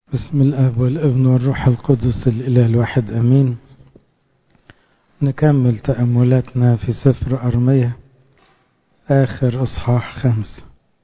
بسم الاب والابن والروح القدس الاله الواحد امين نكمل تاملاتنا في سفر ارميه اخر اصحاح خمسه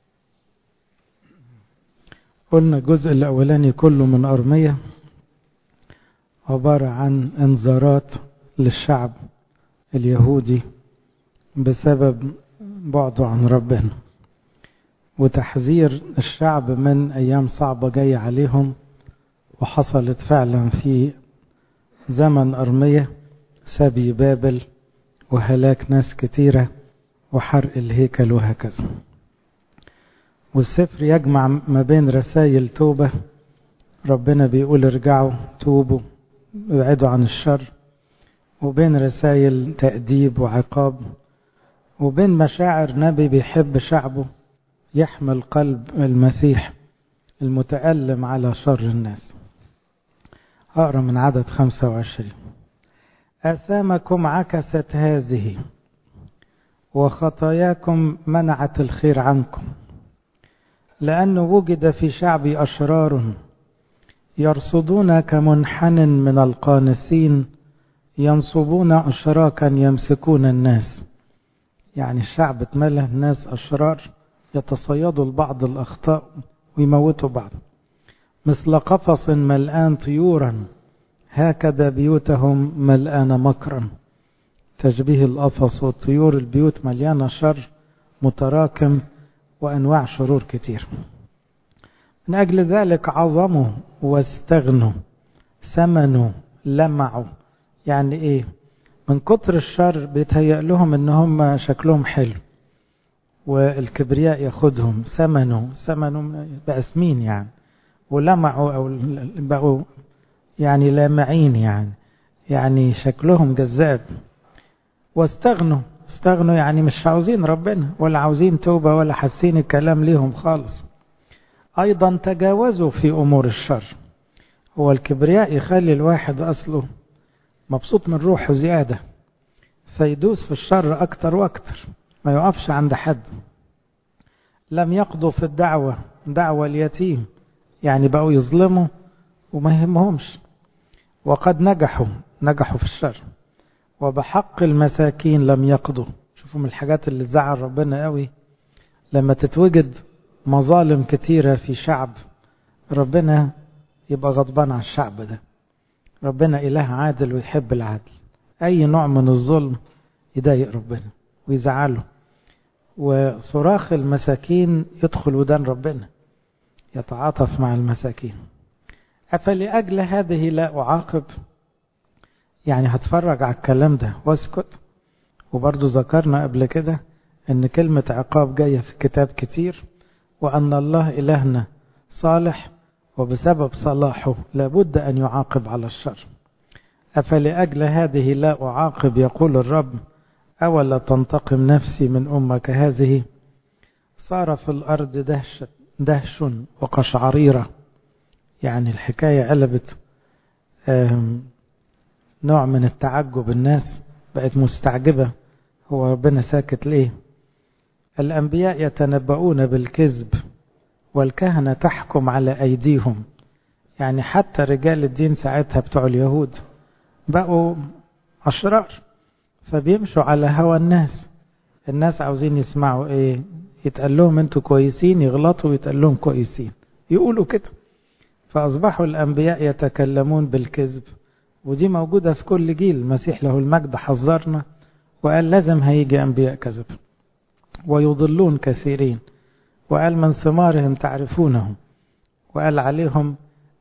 قلنا الجزء الاولاني كله من ارميه عباره عن انذارات للشعب اليهودي بسبب بعده عن ربنا وتحذير الشعب من ايام صعبه جايه عليهم وحصلت فعلا في زمن أرمية سبي بابل وهلاك ناس كتيرة وحرق الهيكل وهكذا والسفر يجمع ما بين رسائل توبة ربنا بيقول ارجعوا توبوا ابعدوا عن الشر وبين رسائل تأديب وعقاب وبين مشاعر نبي بيحب شعبه يحمل قلب المسيح المتألم على شر الناس أقرأ من عدد 25 آثامكم عكست هذه وخطاياكم منعت الخير عنكم لأنه وجد في شعبي أشرار يرصدون كمنحن من القانسين ينصبون أشراكا يمسكون الناس يعني الشعب اتملى الناس أشرار يتصيدوا لبعض الأخطاء ويموتوا بعض مثل قفص ملآن طيورا هكذا بيوتهم ملآن مكرا تشبيه القفص والطيور البيوت مليانة شر متراكم وأنواع شرور كتير من أجل ذلك عظموا واستغنوا ثمنوا لمعوا يعني إيه من كتر الشر بيتهيأ لهم إن هم شكلهم حلو والكبرياء ياخدهم ثمنوا ثمنوا بأسمين يعني ولمعوا أو بقوا يعني لامعين يعني يعني شكلهم جذاب واستغنوا استغنوا يعني مش عاوزين ربنا ولا عاوزين توبة ولا حاسين الكلام ليهم خالص أيضا تجاوزوا في أمور الشر هو الكبرياء يخلي الواحد أصله مبسوط من روحه زيادة فيدوس في الشر أكتر وأكتر ما يقفش عند حد لم يقضوا في الدعوة دعوة اليتيم يعني بقوا يظلموا وما يهمهمش وقد نجحوا نجحوا في الشر وبحق المساكين لم يقضوا شوفوا من الحاجات اللي تزعل ربنا قوي لما تتوجد مظالم كتيرة في شعب ربنا يبقى غضبان على الشعب ده ربنا إله عادل ويحب العدل أي نوع من الظلم يضايق ربنا ويزعله وصراخ المساكين يدخل ودان ربنا يتعاطف مع المساكين أفلأجل هذه لا أعاقب يعني هتفرج على الكلام ده واسكت وبرضه ذكرنا قبل كده ان كلمة عقاب جاية في الكتاب كتير وأن الله إلهنا صالح وبسبب صلاحه لابد أن يعاقب على الشر أفلأجل هذه لا أعاقب يقول الرب أولا تنتقم نفسي من أمك هذه صار في الأرض دهش, دهش وقشعريرة يعني الحكاية قلبت نوع من التعجب الناس بقت مستعجبة هو ربنا ساكت ليه الأنبياء يتنبؤون بالكذب والكهنة تحكم على أيديهم يعني حتى رجال الدين ساعتها بتوع اليهود بقوا أشرار فبيمشوا على هوى الناس الناس عاوزين يسمعوا ايه يتقال لهم انتوا كويسين يغلطوا ويتقال لهم كويسين يقولوا كده فأصبحوا الأنبياء يتكلمون بالكذب ودي موجودة في كل جيل المسيح له المجد حذرنا وقال لازم هيجي أنبياء كذب ويضلون كثيرين وقال من ثمارهم تعرفونهم وقال عليهم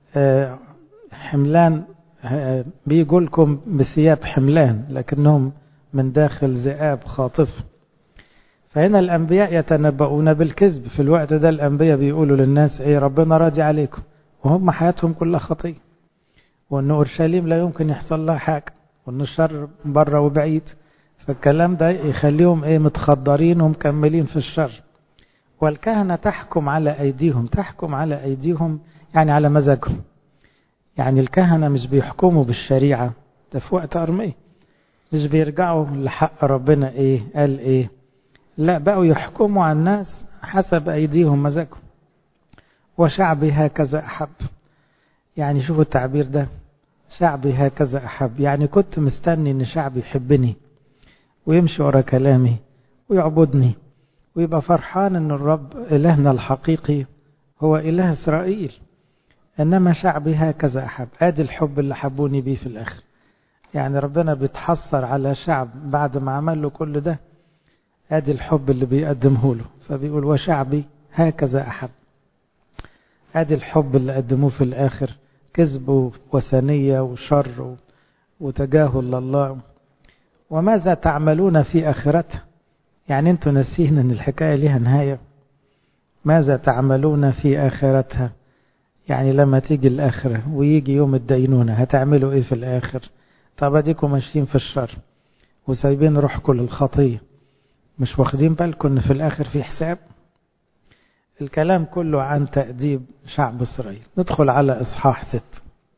حملان بيجوا لكم بثياب حملان لكنهم من داخل ذئاب خاطف فهنا الأنبياء يتنبؤون بالكذب في الوقت ده الأنبياء بيقولوا للناس ايه ربنا راضي عليكم وهم حياتهم كلها خطية وأن أورشليم لا يمكن يحصل لها حاجة وأن الشر بره وبعيد فالكلام ده يخليهم ايه متخدرين ومكملين في الشر والكهنة تحكم على أيديهم تحكم على أيديهم يعني على مزاجهم يعني الكهنة مش بيحكموا بالشريعة ده في وقت أرمية مش بيرجعوا لحق ربنا ايه قال ايه لا بقوا يحكموا على الناس حسب أيديهم مزاجهم وشعبي هكذا أحب يعني شوفوا التعبير ده شعبي هكذا أحب يعني كنت مستني أن شعبي يحبني ويمشي ورا كلامي ويعبدني ويبقى فرحان أن الرب إلهنا الحقيقي هو إله إسرائيل إنما شعبي هكذا أحب آدي الحب اللي حبوني بيه في الآخر يعني ربنا بيتحسر على شعب بعد ما عمل له كل ده آدي الحب اللي بيقدمه له فبيقول وشعبي هكذا أحب آدي الحب اللي قدموه في الآخر كذب وثنية وشر وتجاهل لله وماذا تعملون في آخرتها يعني انتوا ناسين ان الحكاية ليها نهاية ماذا تعملون في آخرتها يعني لما تيجي الآخرة ويجي يوم الدينونة هتعملوا ايه في الآخر طب اديكم ماشيين في الشر وسايبين روحكم للخطية مش واخدين بالكم ان في الآخر في حساب الكلام كله عن تأديب شعب إسرائيل ندخل على إصحاح ست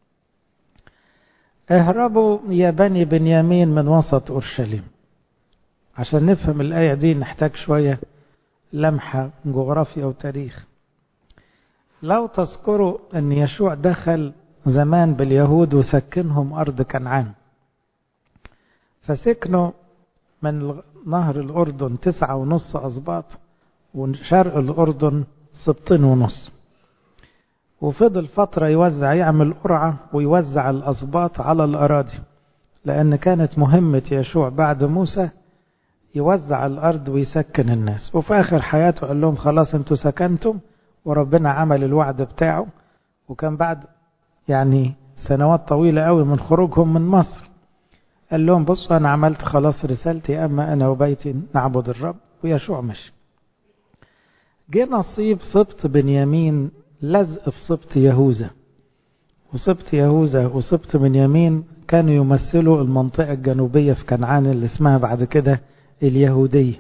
اهربوا يا بني بنيامين من وسط أورشليم عشان نفهم الآية دي نحتاج شوية لمحة جغرافيا وتاريخ لو تذكروا أن يشوع دخل زمان باليهود وسكنهم أرض كنعان فسكنوا من نهر الأردن تسعة ونص أسباط وشرق الأردن سبطين ونص وفضل فترة يوزع يعمل قرعة ويوزع الأسباط على الأراضي لأن كانت مهمة يشوع بعد موسى يوزع الأرض ويسكن الناس وفي آخر حياته قال لهم خلاص انتوا سكنتم وربنا عمل الوعد بتاعه وكان بعد يعني سنوات طويلة قوي من خروجهم من مصر قال لهم بصوا أنا عملت خلاص رسالتي أما أنا وبيتي نعبد الرب ويشوع مشي جه نصيب سبط بنيامين لزق في سبط يهوذا وسبط يهوذا وسبط بنيامين كانوا يمثلوا المنطقة الجنوبية في كنعان اللي اسمها بعد كده اليهودية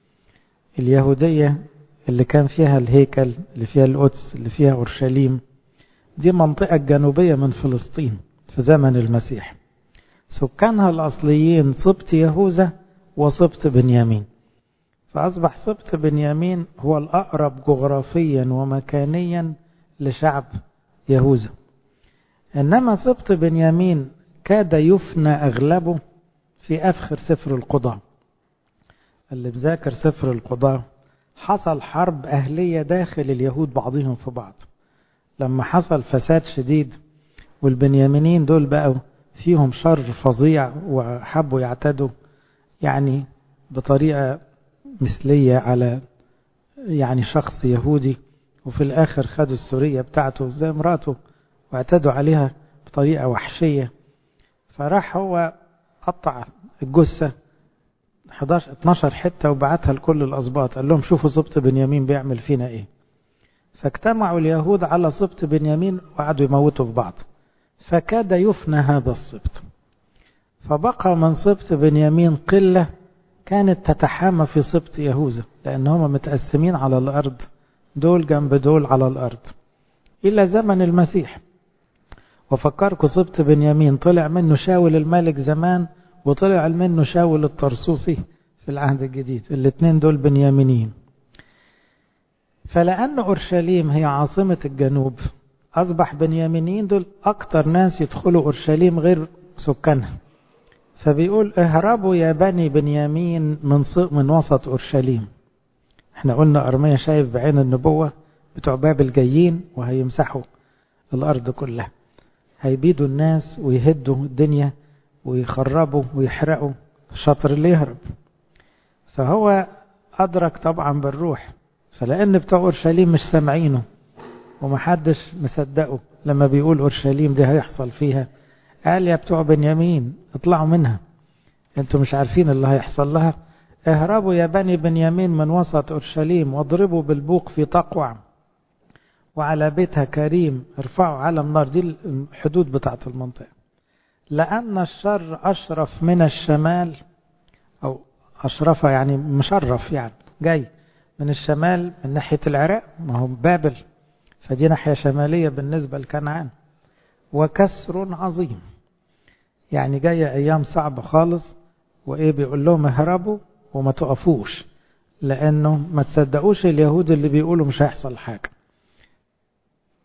اليهودية اللي كان فيها الهيكل اللي فيها القدس اللي فيها أورشليم دي منطقة جنوبية من فلسطين في زمن المسيح سكانها الأصليين سبط يهوذا وسبط بنيامين فأصبح سبط بنيامين هو الأقرب جغرافيا ومكانيا لشعب يهوذا إنما سبط بنيامين كاد يفنى أغلبه في أفخر سفر القضاء اللي مذاكر سفر القضاء حصل حرب أهلية داخل اليهود بعضهم في بعض لما حصل فساد شديد والبنيامينين دول بقوا فيهم شر فظيع وحبوا يعتدوا يعني بطريقة مثلية على يعني شخص يهودي وفي الآخر خدوا السورية بتاعته زي مراته واعتدوا عليها بطريقة وحشية فراح هو قطع الجثة 11 12 حتة وبعتها لكل الأسباط قال لهم شوفوا سبط بنيامين بيعمل فينا إيه فاجتمعوا اليهود على سبط بنيامين وقعدوا يموتوا في بعض فكاد يفنى هذا السبط فبقى من سبط بنيامين قلة كانت تتحامى في سبط يهوذا لأن هم متقسمين على الأرض دول جنب دول على الأرض إلى زمن المسيح وفكركم سبط بنيامين طلع منه شاول الملك زمان وطلع منه شاول الطرسوسي في العهد الجديد الاثنين دول بنيامينيين فلأن أورشليم هي عاصمة الجنوب أصبح بنيامينيين دول أكتر ناس يدخلوا أورشليم غير سكانها فبيقول اهربوا يا بني بنيامين من من وسط أورشليم احنا قلنا أرميا شايف بعين النبوة بتوع بابل جايين وهيمسحوا الأرض كلها هيبيدوا الناس ويهدوا الدنيا ويخربوا ويحرقوا الشاطر اللي يهرب فهو أدرك طبعا بالروح فلأن بتوع أورشليم مش سامعينه ومحدش مصدقه لما بيقول أورشليم دي هيحصل فيها قال يا بتوع بنيامين اطلعوا منها انتوا مش عارفين اللي هيحصل لها اهربوا يا بني بنيامين من وسط أورشليم واضربوا بالبوق في تقوع وعلى بيتها كريم ارفعوا علم نار دي الحدود بتاعت المنطقة لأن الشر أشرف من الشمال أو أشرف يعني مشرف يعني جاي من الشمال من ناحية العراق ما هو بابل فدي ناحية شمالية بالنسبة لكنعان وكسر عظيم يعني جاية أيام صعبة خالص وإيه بيقول لهم اهربوا وما تقفوش لأنه ما تصدقوش اليهود اللي بيقولوا مش هيحصل حاجة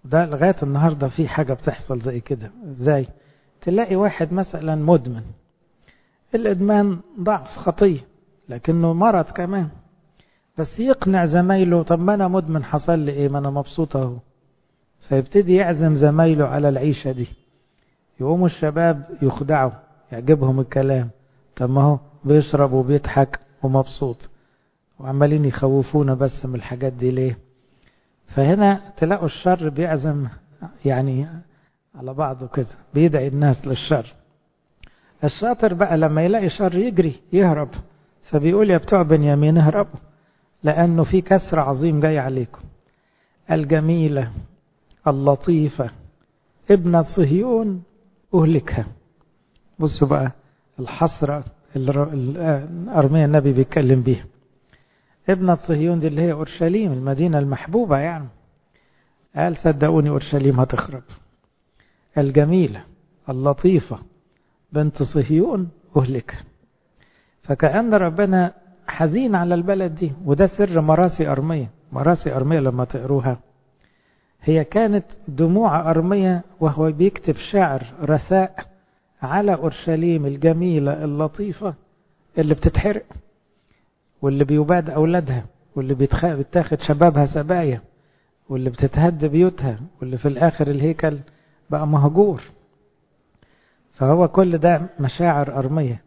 ده لغاية النهاردة في حاجة بتحصل زي كده ازاي تلاقي واحد مثلا مدمن الإدمان ضعف خطية لكنه مرض كمان بس يقنع زمايله طب ما أنا مدمن حصل لي إيه ما أنا مبسوط أهو فيبتدي يعزم زمايله على العيشة دي يقوموا الشباب يخدعوا يعجبهم الكلام طب ما هو بيشرب وبيضحك ومبسوط وعمالين يخوفونا بس من الحاجات دي ليه فهنا تلاقوا الشر بيعزم يعني على بعضه كده بيدعي الناس للشر الشاطر بقى لما يلاقي شر يجري يهرب فبيقول يا بتوع بنيامين اهربوا لأنه في كسر عظيم جاي عليكم الجميلة اللطيفة ابنة صهيون أهلكها بصوا بقى الحسرة اللي أرميا النبي بيتكلم بيها ابنة صهيون دي اللي هي أورشليم المدينة المحبوبة يعني قال صدقوني أورشليم هتخرب الجميلة اللطيفة بنت صهيون أهلكها فكأن ربنا حزين على البلد دي وده سر مراسي أرمية مراسي أرمية لما تقروها هي كانت دموع أرمية وهو بيكتب شعر رثاء على أورشليم الجميلة اللطيفة اللي بتتحرق واللي بيباد أولادها واللي بيتاخد شبابها سبايا واللي بتتهد بيوتها واللي في الآخر الهيكل بقى مهجور فهو كل ده مشاعر أرمية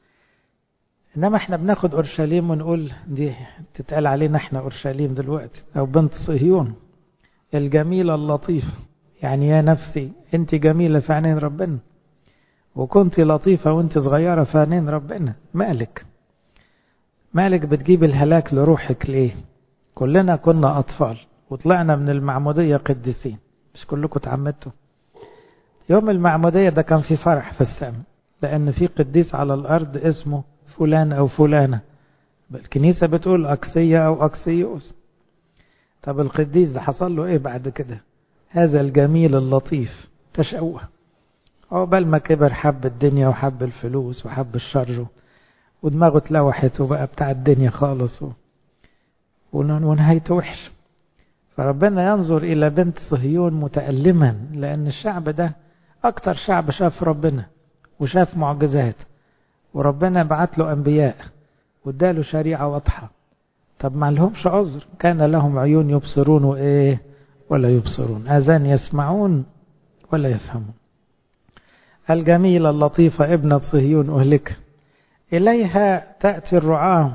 إنما احنا بناخد أورشليم ونقول دي تتقال علينا احنا أورشليم دلوقتي أو بنت صهيون الجميلة اللطيفة يعني يا نفسي انت جميلة في عينين ربنا وكنت لطيفة وانت صغيرة في عينين ربنا مالك مالك بتجيب الهلاك لروحك ليه كلنا كنا أطفال وطلعنا من المعمودية قديسين مش كلكم اتعمدتوا يوم المعمودية ده كان في فرح في السماء لأن في قديس على الأرض اسمه فلان أو فلانة الكنيسة بتقول أكسية أو أكسيوس طب القديس ده حصل له إيه بعد كده هذا الجميل اللطيف تشوه عقبال ما كبر حب الدنيا وحب الفلوس وحب الشر ودماغه اتلوحت وبقى بتاع الدنيا خالص و... ونهايته وحش فربنا ينظر إلى بنت صهيون متألما لأن الشعب ده أكتر شعب شاف ربنا وشاف معجزات وربنا بعت له أنبياء واداله شريعة واضحة طب ما لهمش عذر كان لهم عيون يبصرون وإيه ولا يبصرون آذان يسمعون ولا يفهمون الجميلة اللطيفة ابنة صهيون أهلك إليها تأتي الرعاة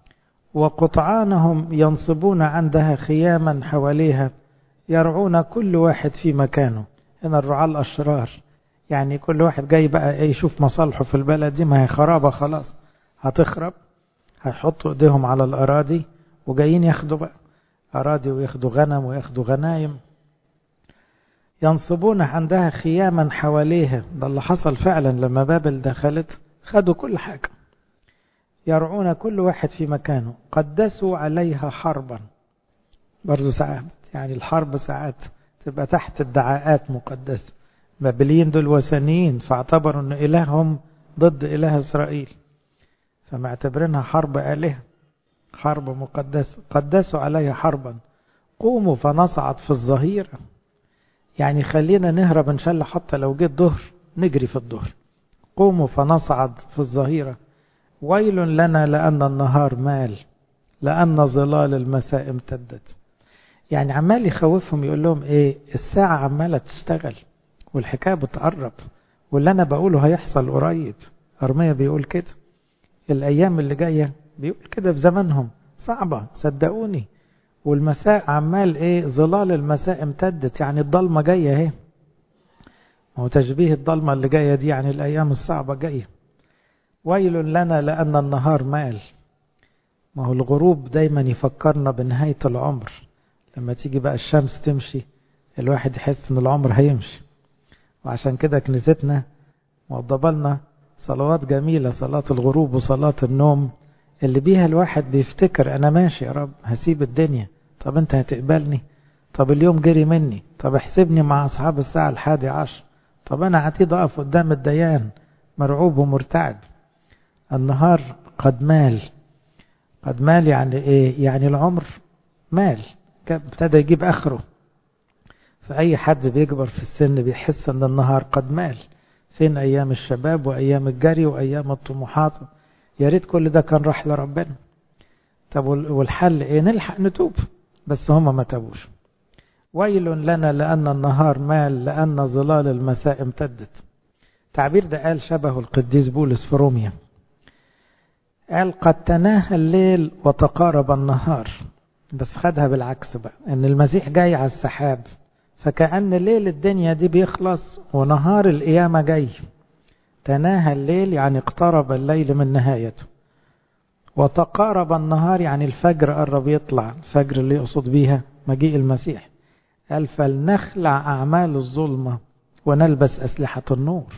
وقطعانهم ينصبون عندها خياما حواليها يرعون كل واحد في مكانه هنا الرعاة الأشرار يعني كل واحد جاي بقى يشوف مصالحه في البلد دي ما هي خرابة خلاص هتخرب هيحطوا ايديهم على الأراضي وجايين ياخدوا بقى أراضي وياخدوا غنم وياخدوا غنايم ينصبون عندها خياما حواليها ده اللي حصل فعلا لما بابل دخلت خدوا كل حاجة يرعون كل واحد في مكانه قدسوا عليها حربا برضو ساعات يعني الحرب ساعات تبقى تحت ادعاءات مقدسة بابليين دول وثنيين فاعتبروا ان الههم ضد اله اسرائيل فمعتبرينها حرب آلهة حرب مقدسة قدسوا عليها حربا قوموا فنصعد في الظهيرة يعني خلينا نهرب ان شاء الله حتى لو جه الظهر نجري في الظهر قوموا فنصعد في الظهيرة ويل لنا لأن النهار مال لأن ظلال المساء امتدت يعني عمال يخوفهم يقول لهم ايه الساعة عمالة تشتغل والحكاية بتقرب واللي أنا بقوله هيحصل قريب أرمية بيقول كده الأيام اللي جاية بيقول كده في زمانهم صعبة صدقوني والمساء عمال ايه ظلال المساء امتدت يعني الضلمة جاية اهي هو تشبيه الضلمة اللي جاية دي يعني الأيام الصعبة جاية ويل لنا لأن النهار مال ما هو الغروب دايما يفكرنا بنهاية العمر لما تيجي بقى الشمس تمشي الواحد يحس ان العمر هيمشي وعشان كده كنيستنا موضبة لنا صلوات جميلة صلاة الغروب وصلاة النوم اللي بيها الواحد بيفتكر أنا ماشي يا رب هسيب الدنيا طب أنت هتقبلني طب اليوم جري مني طب احسبني مع أصحاب الساعة الحادي عشر طب أنا عتيد أقف قدام الديان مرعوب ومرتعب النهار قد مال قد مال يعني إيه يعني العمر مال ابتدى يجيب آخره فأي حد بيكبر في السن بيحس أن النهار قد مال فين أيام الشباب وأيام الجري وأيام الطموحات يا ريت كل ده كان راح لربنا طب والحل إيه نلحق نتوب بس هما ما تابوش ويل لنا لأن النهار مال لأن ظلال المساء امتدت التعبير ده قال شبه القديس بولس في روميا قال قد تناهى الليل وتقارب النهار بس خدها بالعكس بقى ان المسيح جاي على السحاب فكأن ليل الدنيا دي بيخلص ونهار القيامة جاي تناهى الليل يعني اقترب الليل من نهايته وتقارب النهار يعني الفجر قرب يطلع الفجر اللي يقصد بيها مجيء المسيح قال فلنخلع أعمال الظلمة ونلبس أسلحة النور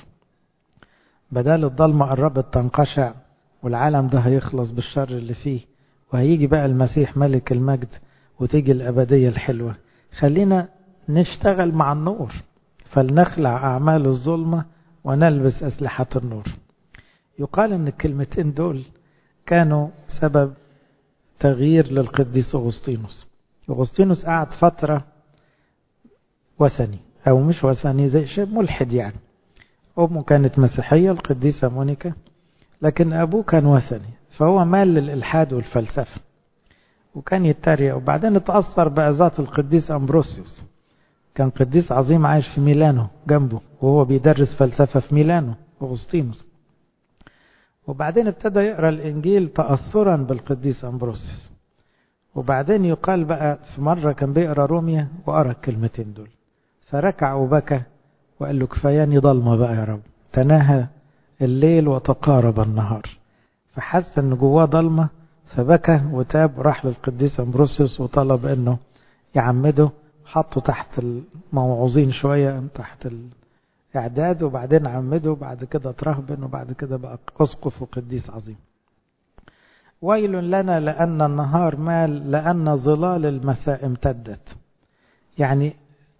بدل الضلمة قربت تنقشع والعالم ده هيخلص بالشر اللي فيه وهيجي بقى المسيح ملك المجد وتيجي الأبدية الحلوة خلينا نشتغل مع النور فلنخلع أعمال الظلمة ونلبس أسلحة النور يقال أن الكلمتين دول كانوا سبب تغيير للقديس أغسطينوس أغسطينوس قعد فترة وثني أو مش وثني زي شيء ملحد يعني أمه كانت مسيحية القديسة مونيكا لكن أبوه كان وثني فهو مال للإلحاد والفلسفة وكان يتريق وبعدين اتأثر بأذات القديس أمبروسيوس كان قديس عظيم عايش في ميلانو جنبه وهو بيدرس فلسفة في ميلانو أغسطينوس وبعدين ابتدى يقرأ الإنجيل تأثرا بالقديس أمبروسيوس وبعدين يقال بقى في مرة كان بيقرأ روميا وقرأ الكلمتين دول فركع وبكى وقال له كفاياني ضلمة بقى يا رب تناهى الليل وتقارب النهار فحس ان جواه ضلمة فبكى وتاب وراح للقديس أمبروسيوس وطلب انه يعمده حطه تحت الموعوظين شوية تحت الإعداد وبعدين عمده وبعد كده ترهبن وبعد كده بقى أسقف وقديس عظيم ويل لنا لأن النهار مال لأن ظلال المساء امتدت يعني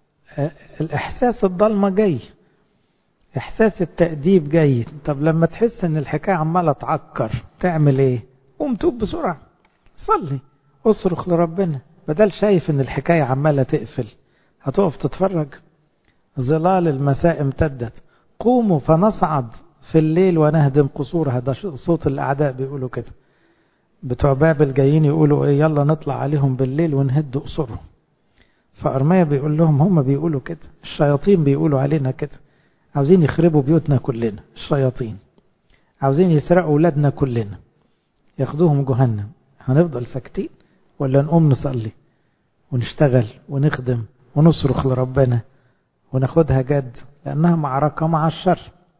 الإحساس الضلمة جاي إحساس التأديب جاي طب لما تحس إن الحكاية عمالة تعكر تعمل إيه قوم توب بسرعة صلي اصرخ لربنا بدل شايف إن الحكاية عمالة تقفل هتقف تتفرج ظلال المساء امتدت قوموا فنصعد في الليل ونهدم قصورها ده صوت الأعداء بيقولوا كده بتوع بابل جايين يقولوا ايه يلا نطلع عليهم بالليل ونهد قصورهم فأرميا بيقول لهم هم بيقولوا كده الشياطين بيقولوا علينا كده عاوزين يخربوا بيوتنا كلنا الشياطين عاوزين يسرقوا أولادنا كلنا ياخدوهم جهنم هنفضل ساكتين ولا نقوم نصلي ونشتغل ونخدم ونصرخ لربنا وناخدها جد لأنها معركة مع الشر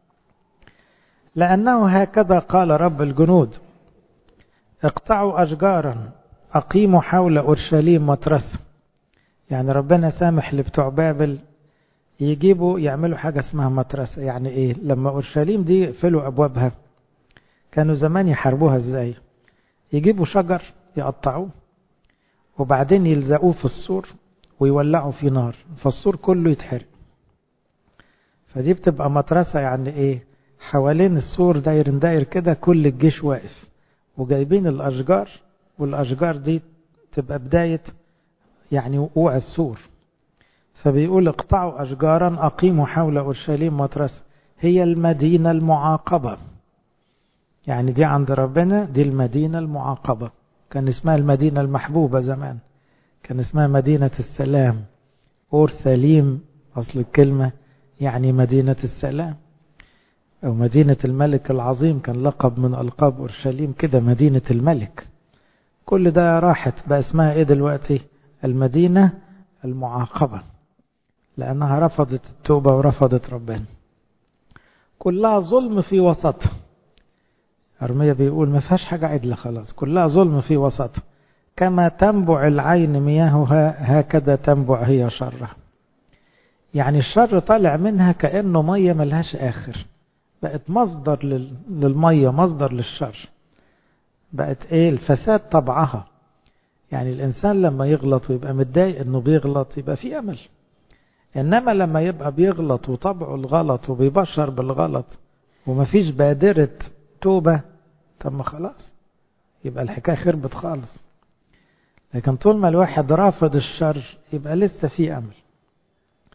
لأنه هكذا قال رب الجنود اقطعوا أشجارا أقيموا حول أورشليم مترسة يعني ربنا سامح لبتوع بابل يجيبوا يعملوا حاجة اسمها مترسة يعني ايه لما أورشليم دي يقفلوا أبوابها كانوا زمان يحاربوها ازاي يجيبوا شجر يقطعوه وبعدين يلزقوه في السور ويولعوا فيه نار فالسور كله يتحرق فدي بتبقى مترسة يعني ايه حوالين السور داير داير كده كل الجيش واقف وجايبين الأشجار والأشجار دي تبقى بداية يعني وقوع السور فبيقول اقطعوا أشجارا أقيموا حول أورشليم مترسة هي المدينة المعاقبة يعني دي عند ربنا دي المدينة المعاقبة كان اسمها المدينة المحبوبة زمان كان اسمها مدينة السلام أورسليم أصل الكلمة يعني مدينة السلام أو مدينة الملك العظيم كان لقب من ألقاب أورشليم كده مدينة الملك كل ده راحت بقى اسمها إيه دلوقتي المدينة المعاقبة لأنها رفضت التوبة ورفضت ربنا كلها ظلم في وسطها أرمية بيقول ما فيهاش حاجة عدلة خلاص كلها ظلم في وسطها كما تنبع العين مياهها هكذا تنبع هي شرها يعني الشر طالع منها كأنه مية ملهاش آخر بقت مصدر للمية مصدر للشر بقت ايه الفساد طبعها يعني الإنسان لما يغلط ويبقى متضايق انه بيغلط يبقى في أمل إنما لما يبقى بيغلط وطبعه الغلط وبيبشر بالغلط ومفيش بادرة توبة طب ما خلاص يبقى الحكاية خربت خالص لكن طول ما الواحد رافض الشر يبقى لسه في أمل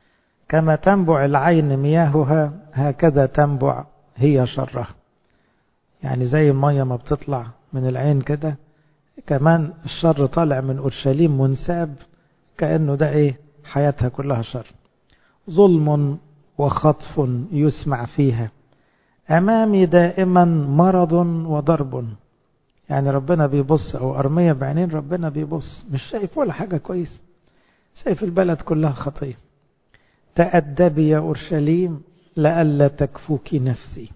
كما تنبع العين مياهها هكذا تنبع هي شرها يعني زي المية ما بتطلع من العين كده كمان الشر طالع من أورشليم منساب كأنه ده إيه حياتها كلها شر ظلم وخطف يسمع فيها أمامي دائما مرض وضرب يعني ربنا بيبص أو أرمية بعينين ربنا بيبص مش شايف ولا حاجة كويس شايف البلد كلها خطية تأدبي يا أورشليم لئلا تكفوك نفسي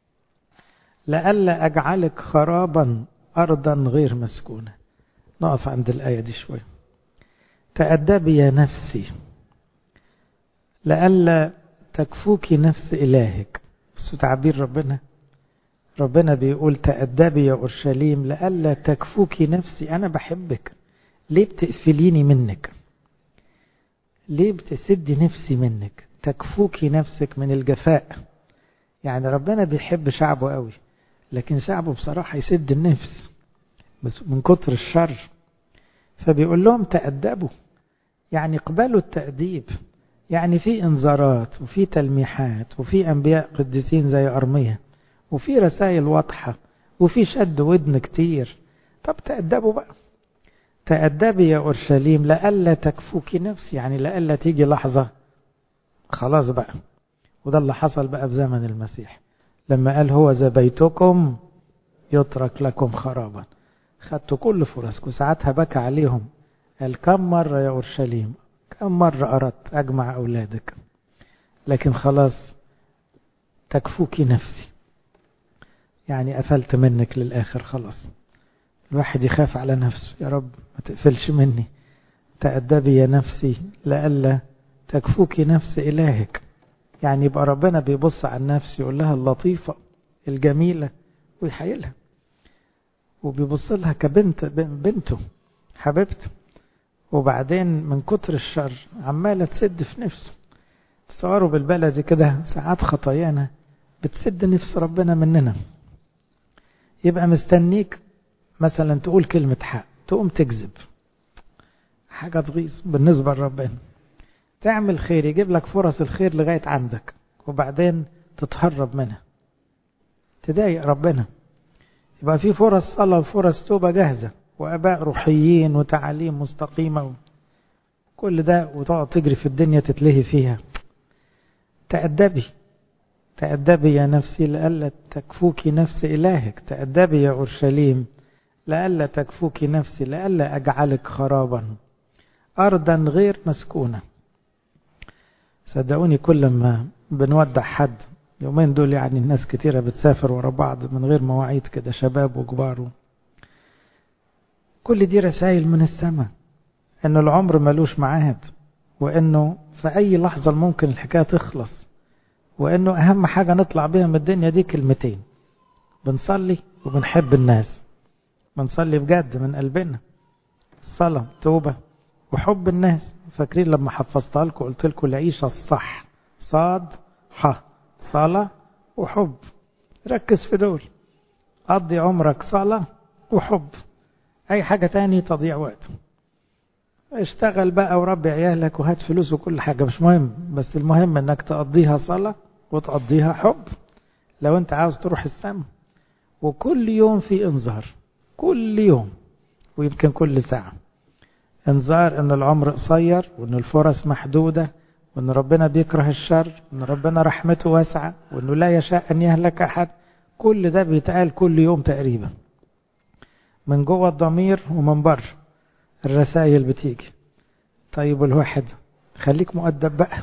لئلا أجعلك خرابا أرضا غير مسكونة نقف عند الآية دي شوية تأدبي يا نفسي لئلا تكفوك نفس إلهك بس تعبير ربنا ربنا بيقول تأدبي يا أورشليم لئلا تكفوك نفسي أنا بحبك ليه بتقفليني منك ليه بتسدي نفسي منك تكفوك نفسك من الجفاء يعني ربنا بيحب شعبه قوي لكن شعبه بصراحة يسد النفس بس من كتر الشر فبيقول لهم تأدبوا يعني اقبلوا التأديب يعني في انذارات وفي تلميحات وفي أنبياء قديسين زي أرمية وفي رسائل واضحة وفي شد ودن كتير طب تأدبوا بقى تأدبي يا أورشليم لألا تكفوك نفسي يعني لألا تيجي لحظة خلاص بقى وده اللي حصل بقى في زمن المسيح لما قال هو ذا بيتكم يترك لكم خرابا خدتوا كل فرصكم ساعتها بكى عليهم قال كم مرة يا أورشليم كم مرة أردت أجمع أولادك لكن خلاص تكفوك نفسي يعني قفلت منك للآخر خلاص الواحد يخاف على نفسه يا رب ما تقفلش مني تأدبي يا نفسي لألا تكفوك نفس إلهك يعني يبقى ربنا بيبص على النفس يقول لها اللطيفة الجميلة ويحيلها وبيبص لها كبنت بنته حبيبته وبعدين من كتر الشر عمالة تسد في نفسه تصوروا بالبلد كده ساعات خطايانا بتسد نفس ربنا مننا يبقى مستنيك مثلا تقول كلمة حق تقوم تكذب حاجة تغيظ بالنسبة لربنا تعمل خير يجيب لك فرص الخير لغاية عندك وبعدين تتهرب منها تضايق ربنا يبقى في فرص صلاة وفرص توبة جاهزة وأباء روحيين وتعاليم مستقيمة كل ده وتقعد تجري في الدنيا تتلهي فيها تأدبي تأدبي يا نفسي لألا تكفوك نفس إلهك تأدبي يا أورشليم لألا تكفوك نفسي لألا أجعلك خرابا أرضا غير مسكونة صدقوني كل ما بنودع حد يومين دول يعني الناس كتيرة بتسافر ورا بعض من غير مواعيد كده شباب وكبار كل دي رسائل من السماء ان العمر ملوش معاد وانه في اي لحظة ممكن الحكاية تخلص وانه اهم حاجة نطلع بيها من الدنيا دي كلمتين بنصلي وبنحب الناس بنصلي بجد من قلبنا صلاة توبة وحب الناس فاكرين لما حفظتها لكم قلت لكم العيشة الصح صاد ح صلاة وحب ركز في دول قضي عمرك صلاة وحب أي حاجة تاني تضيع وقت اشتغل بقى وربي عيالك وهات فلوس وكل حاجة مش مهم بس المهم انك تقضيها صلاة وتقضيها حب لو انت عاوز تروح السما وكل يوم في انذار كل يوم ويمكن كل ساعة انذار ان العمر قصير وان الفرص محدودة وان ربنا بيكره الشر وان ربنا رحمته واسعة وانه لا يشاء ان يهلك احد كل ده بيتقال كل يوم تقريبا من جوه الضمير ومن بره الرسائل بتيجي طيب الواحد خليك مؤدب بقى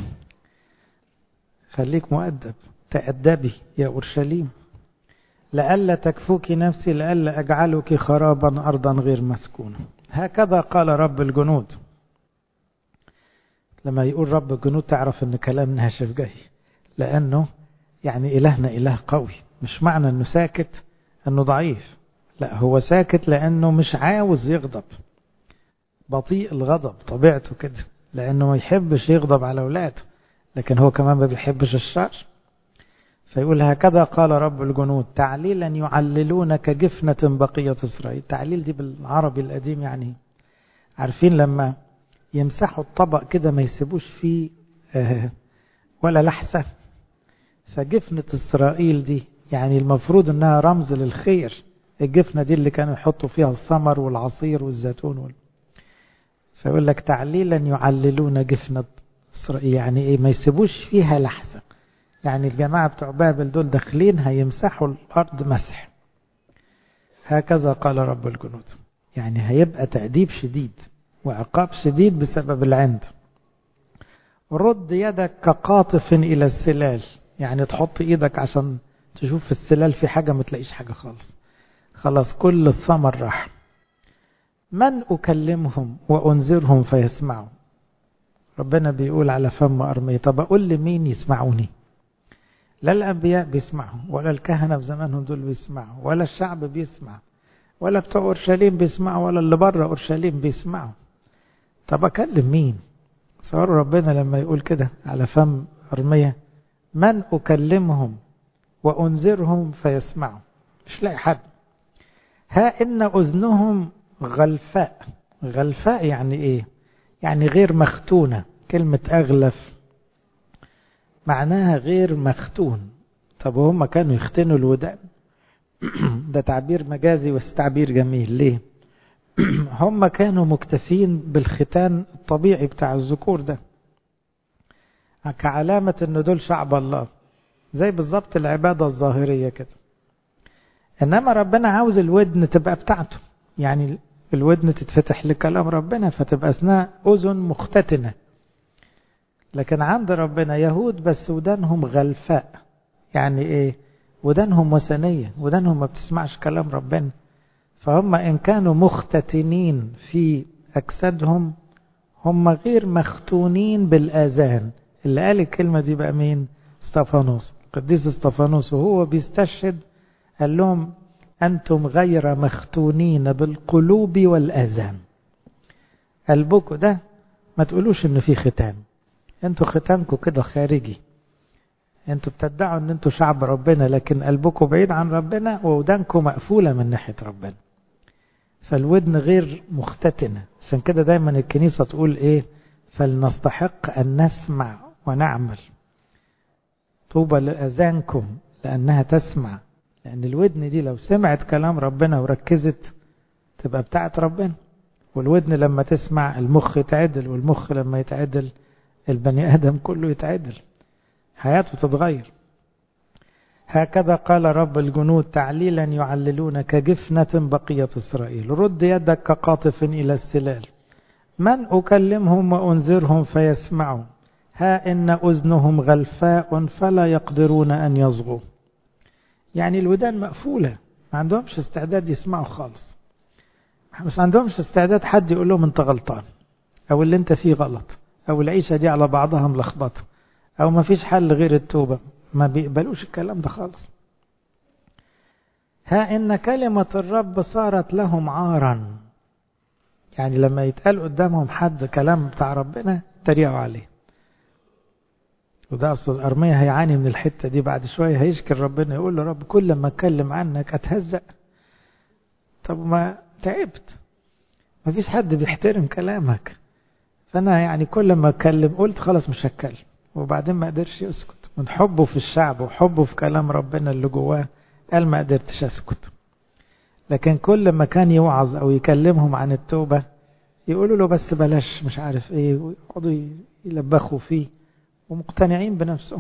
خليك مؤدب تأدبي يا أورشليم لئلا تكفوك نفسي لئلا أجعلك خرابا أرضا غير مسكونة هكذا قال رب الجنود لما يقول رب الجنود تعرف ان كلام ناشف جاي لأنه يعني إلهنا إله قوي مش معنى أنه ساكت أنه ضعيف لا هو ساكت لأنه مش عاوز يغضب بطيء الغضب طبيعته كده لأنه ما يحبش يغضب على أولاده لكن هو كمان ما بيحبش الشر فيقول هكذا قال رب الجنود تعليلا يعللون كجفنة بقية إسرائيل تعليل دي بالعربي القديم يعني عارفين لما يمسحوا الطبق كده ما يسيبوش فيه ولا لحسة فجفنة إسرائيل دي يعني المفروض إنها رمز للخير الجفنة دي اللي كانوا يحطوا فيها الثمر والعصير والزيتون وال... فيقول لك تعليلا يعللون جفنة إسرائيل يعني إيه ما يسيبوش فيها لحسة يعني الجماعة بتوع بابل دول داخلين هيمسحوا الأرض مسح هكذا قال رب الجنود يعني هيبقى تأديب شديد وعقاب شديد بسبب العند رد يدك كقاطف إلى السلال يعني تحط إيدك عشان تشوف في السلال في حاجة ما تلاقيش حاجة خالص خلاص كل الثمر راح من أكلمهم وأنذرهم فيسمعوا ربنا بيقول على فم أرمية طب أقول لمين يسمعوني لا الأنبياء بيسمعوا ولا الكهنة في زمانهم دول بيسمعوا ولا الشعب بيسمع ولا بتوع أورشليم بيسمعوا ولا اللي بره أورشليم بيسمعوا طب أكلم مين صار ربنا لما يقول كده على فم أرمية من أكلمهم وأنذرهم فيسمعوا مش لاقي حد ها إن أذنهم غلفاء غلفاء يعني إيه يعني غير مختونة كلمة أغلف معناها غير مختون طب هم كانوا يختنوا الودان ده تعبير مجازي بس تعبير جميل ليه هم كانوا مكتفين بالختان الطبيعي بتاع الذكور ده كعلامة ان دول شعب الله زي بالظبط العبادة الظاهرية كده انما ربنا عاوز الودن تبقى بتاعته يعني الودن تتفتح لكلام ربنا فتبقى اسمها اذن مختتنه لكن عند ربنا يهود بس ودانهم غلفاء يعني ايه ودانهم وثنية ودانهم ما بتسمعش كلام ربنا فهم إن كانوا مختتنين في أجسادهم هم غير مختونين بالآذان اللي قال الكلمة دي بقى مين استفانوس قديس استفانوس وهو بيستشهد قال لهم أنتم غير مختونين بالقلوب والآذان قلبكم ده ما تقولوش إن في ختان انتوا ختانكم كده خارجي انتوا بتدعوا ان انتوا شعب ربنا لكن قلبكم بعيد عن ربنا وودانكم مقفولة من ناحية ربنا فالودن غير مختتنة عشان كده دايما الكنيسة تقول ايه فلنستحق ان نسمع ونعمل طوبى لأذانكم لأنها تسمع لأن الودن دي لو سمعت كلام ربنا وركزت تبقى بتاعت ربنا والودن لما تسمع المخ يتعدل والمخ لما يتعدل البني آدم كله يتعدل حياته تتغير هكذا قال رب الجنود تعليلا يعللون كجفنة بقية إسرائيل رد يدك كقاطف إلى السلال من أكلمهم وأنذرهم فيسمعوا ها إن أذنهم غلفاء فلا يقدرون أن يصغوا يعني الودان مقفولة ما عندهمش استعداد يسمعوا خالص بس ما عندهمش استعداد حد يقول لهم انت غلطان او اللي انت فيه غلط او العيشة دي على بعضها ملخبطة او ما فيش حل غير التوبة ما بيقبلوش الكلام ده خالص ها ان كلمة الرب صارت لهم عارا يعني لما يتقال قدامهم حد كلام بتاع ربنا تريقوا عليه وده اصل الارمية هيعاني من الحتة دي بعد شوية هيشكر ربنا يقول له رب كل ما اتكلم عنك اتهزأ طب ما تعبت ما فيش حد بيحترم كلامك فانا يعني كل ما اتكلم قلت خلاص مش هتكلم وبعدين ما قدرش يسكت من حبه في الشعب وحبه في كلام ربنا اللي جواه قال ما قدرتش اسكت لكن كل ما كان يوعظ او يكلمهم عن التوبة يقولوا له بس بلاش مش عارف ايه ويقعدوا يلبخوا فيه ومقتنعين بنفسهم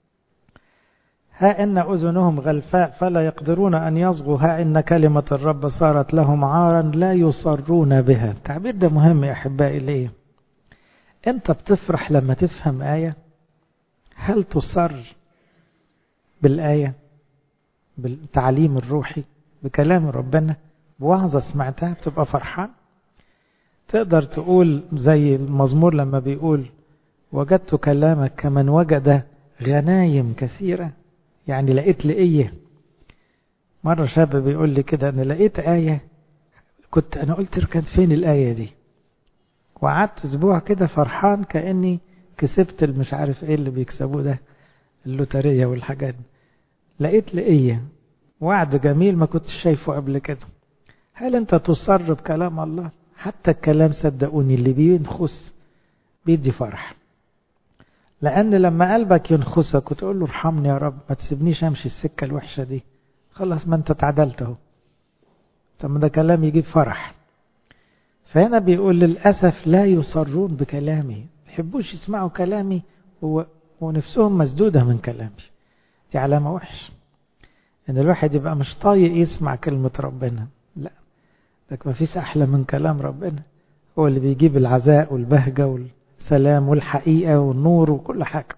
ها إن أذنهم غلفاء فلا يقدرون أن يصغوا ها إن كلمة الرب صارت لهم عارا لا يصرون بها التعبير ده مهم يا أحبائي ليه أنت بتفرح لما تفهم آية هل تصر بالآية بالتعليم الروحي بكلام ربنا بوعظة سمعتها بتبقى فرحان تقدر تقول زي المزمور لما بيقول وجدت كلامك كمن وجد غنايم كثيرة يعني لقيت لقية مرة شاب بيقول لي كده أنا لقيت آية كنت أنا قلت كانت فين الآية دي وقعدت أسبوع كده فرحان كأني كسبت المش عارف إيه اللي بيكسبوه ده اللوترية والحاجات دي لقيت لقية وعد جميل ما كنتش شايفه قبل كده هل أنت تصر بكلام الله حتى الكلام صدقوني اللي بينخس بيدي فرح لأن لما قلبك ينخسك وتقول له ارحمني يا رب ما تسيبنيش أمشي السكة الوحشة دي خلاص ما أنت اتعدلت أهو طب ده كلام يجيب فرح فهنا بيقول للأسف لا يصرون بكلامي يحبوش يسمعوا كلامي و... ونفسهم مسدودة من كلامي دي علامة وحش إن الواحد يبقى مش طايق يسمع كلمة ربنا لا لك ما فيش أحلى من كلام ربنا هو اللي بيجيب العزاء والبهجة والسلام والحقيقة والنور وكل حاجة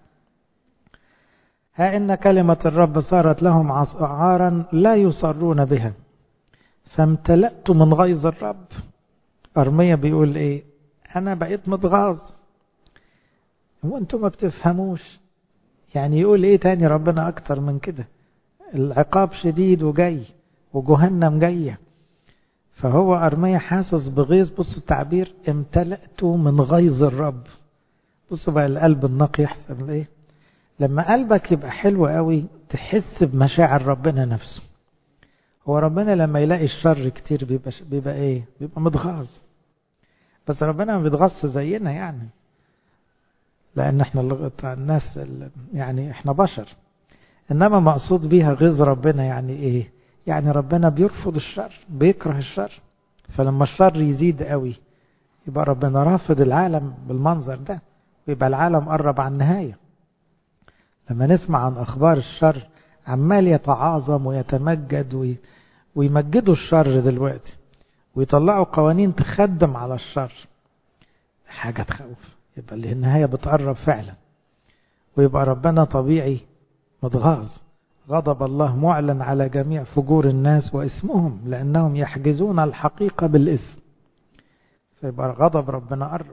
ها إن كلمة الرب صارت لهم عارا لا يصرون بها فامتلأت من غيظ الرب أرمية بيقول إيه أنا بقيت متغاظ هو أنتم ما بتفهموش يعني يقول إيه تاني ربنا أكتر من كده العقاب شديد وجاي وجهنم جاية فهو أرمية حاسس بغيظ بصوا التعبير امتلأت من غيظ الرب بصوا بقى القلب النقي يحسن ايه لما قلبك يبقى حلو قوي تحس بمشاعر ربنا نفسه هو ربنا لما يلاقي الشر كتير بيبقى, بيبقى ايه بيبقى متغاظ بس ربنا ما بيتغص زينا يعني لان احنا الناس يعني احنا بشر انما مقصود بيها غيظ ربنا يعني ايه يعني ربنا بيرفض الشر بيكره الشر فلما الشر يزيد قوي يبقى ربنا رافض العالم بالمنظر ده ويبقى العالم قرب عن النهاية لما نسمع عن أخبار الشر عمال يتعاظم ويتمجد ويمجدوا الشر دلوقتي ويطلعوا قوانين تخدم على الشر حاجة تخوف يبقى اللي النهاية بتقرب فعلا ويبقى ربنا طبيعي متغاظ غضب الله معلن على جميع فجور الناس واسمهم لأنهم يحجزون الحقيقة بالاسم فيبقى غضب ربنا قرب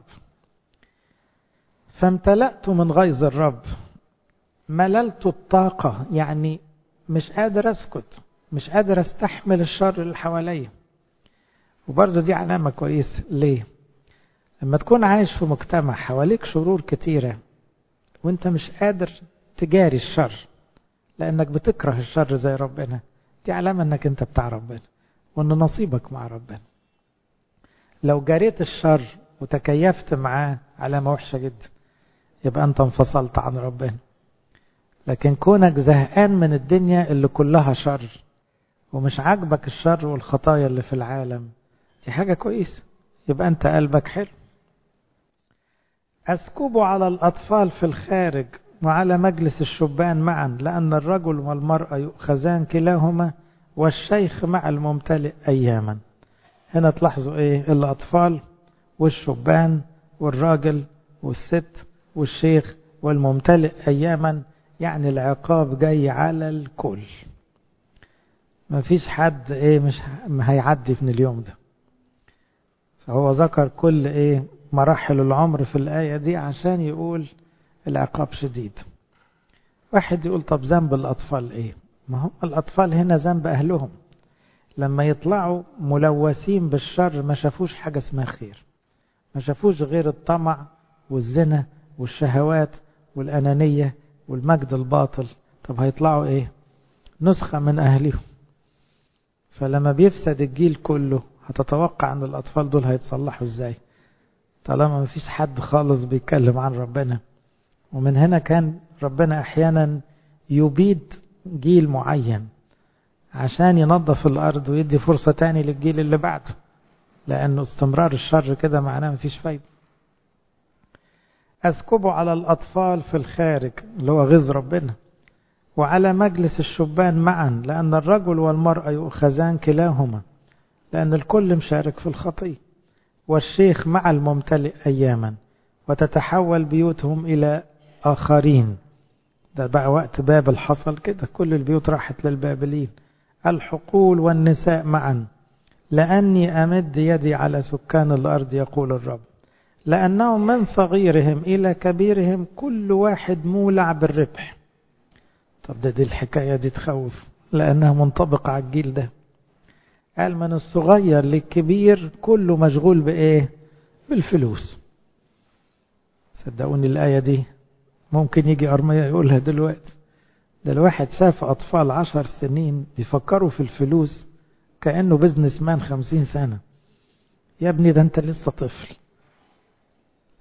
فامتلأت من غيظ الرب مللت الطاقة يعني مش قادر اسكت مش قادر استحمل الشر اللي حواليا وبرضه دي علامة كويسة ليه لما تكون عايش في مجتمع حواليك شرور كتيرة وانت مش قادر تجاري الشر لانك بتكره الشر زي ربنا دي علامة انك انت بتاع ربنا وان نصيبك مع ربنا لو جريت الشر وتكيفت معاه علامة وحشة جدا يبقى انت انفصلت عن ربنا لكن كونك زهقان من الدنيا اللي كلها شر ومش عاجبك الشر والخطايا اللي في العالم دي حاجة كويسة يبقى انت قلبك حلو أسكب على الأطفال في الخارج وعلى مجلس الشبان معا لأن الرجل والمرأة يؤخذان كلاهما والشيخ مع الممتلئ أياما هنا تلاحظوا إيه الأطفال والشبان والراجل والست والشيخ والممتلئ أياما يعني العقاب جاي على الكل ما فيش حد ايه مش هيعدي من اليوم ده فهو ذكر كل ايه مراحل العمر في الآية دي عشان يقول العقاب شديد واحد يقول طب ذنب الأطفال ايه ما هم الأطفال هنا ذنب أهلهم لما يطلعوا ملوثين بالشر ما شافوش حاجة اسمها خير ما شافوش غير الطمع والزنا والشهوات والأنانية والمجد الباطل طب هيطلعوا ايه نسخة من أهلهم فلما بيفسد الجيل كله هتتوقع ان الأطفال دول هيتصلحوا ازاي طالما مفيش حد خالص بيتكلم عن ربنا ومن هنا كان ربنا أحيانا يبيد جيل معين عشان ينظف الأرض ويدي فرصة تاني للجيل اللي بعده لأنه استمرار الشر كده معناه مفيش فايدة أسكبه على الأطفال في الخارج اللي هو غيظ ربنا وعلى مجلس الشبان معا لأن الرجل والمرأة يؤخذان كلاهما لأن الكل مشارك في الخطية والشيخ مع الممتلئ أياما وتتحول بيوتهم إلى آخرين ده بقى وقت بابل حصل كده كل البيوت راحت للبابلين الحقول والنساء معا لأني أمد يدي على سكان الأرض يقول الرب لأنهم من صغيرهم إلى كبيرهم كل واحد مولع بالربح طب ده دي الحكاية دي تخوف لأنها منطبقة على الجيل ده قال من الصغير للكبير كله مشغول بإيه بالفلوس صدقوني الآية دي ممكن يجي أرمية يقولها دلوقتي ده الواحد شاف أطفال عشر سنين بيفكروا في الفلوس كأنه بزنس مان خمسين سنة يا ابني ده انت لسه طفل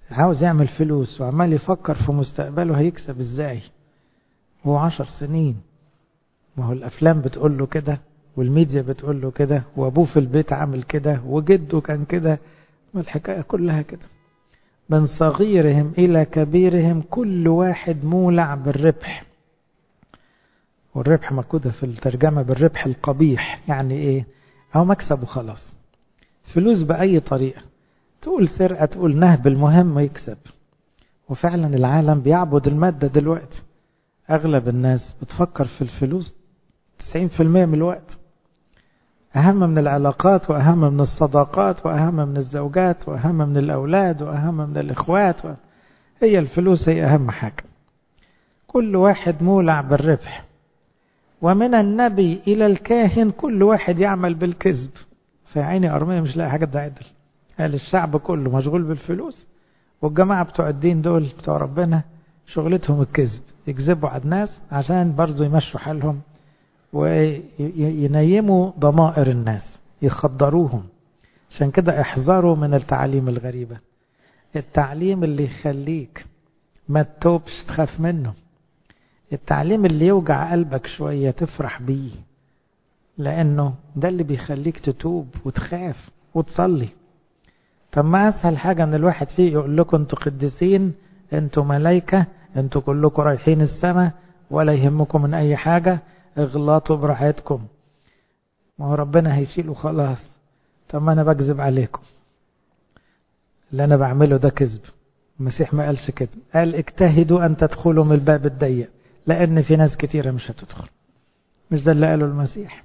عاوز يعمل فلوس وعمال يفكر في مستقبله هيكسب ازاي هو عشر سنين ما هو الافلام بتقول له كده والميديا بتقول له كده وابوه في البيت عامل كده وجده كان كده والحكايه كلها كده من صغيرهم الى كبيرهم كل واحد مولع بالربح والربح مكودة في الترجمة بالربح القبيح يعني ايه او مكسب وخلاص فلوس بأي طريقة تقول سرقة تقول نهب المهم يكسب وفعلا العالم بيعبد المادة دلوقتي أغلب الناس بتفكر في الفلوس 90% من الوقت أهم من العلاقات وأهم من الصداقات وأهم من الزوجات وأهم من الأولاد وأهم من الإخوات و... هي الفلوس هي أهم حاجة كل واحد مولع بالربح ومن النبي إلى الكاهن كل واحد يعمل بالكذب في عيني أرمية مش لاقي حاجة تعدل قال الشعب كله مشغول بالفلوس والجماعة بتوع الدين دول بتوع ربنا شغلتهم الكذب يكذبوا على الناس عشان برضه يمشوا حالهم وينيموا ضمائر الناس يخدروهم عشان كده احذروا من التعاليم الغريبة التعليم اللي يخليك ما تتوبش تخاف منه التعليم اللي يوجع قلبك شوية تفرح بيه لأنه ده اللي بيخليك تتوب وتخاف وتصلي طب ما أسهل حاجة أن الواحد فيه يقول لكم أنتوا قديسين أنتوا ملايكة أنتوا كلكم رايحين السماء ولا يهمكم من أي حاجة اغلطوا براحتكم ما هو ربنا هيشيله خلاص طب ما أنا بكذب عليكم اللي أنا بعمله ده كذب المسيح ما قالش كده قال اجتهدوا أن تدخلوا من الباب الضيق لأن في ناس كتيرة مش هتدخل مش ده اللي قاله المسيح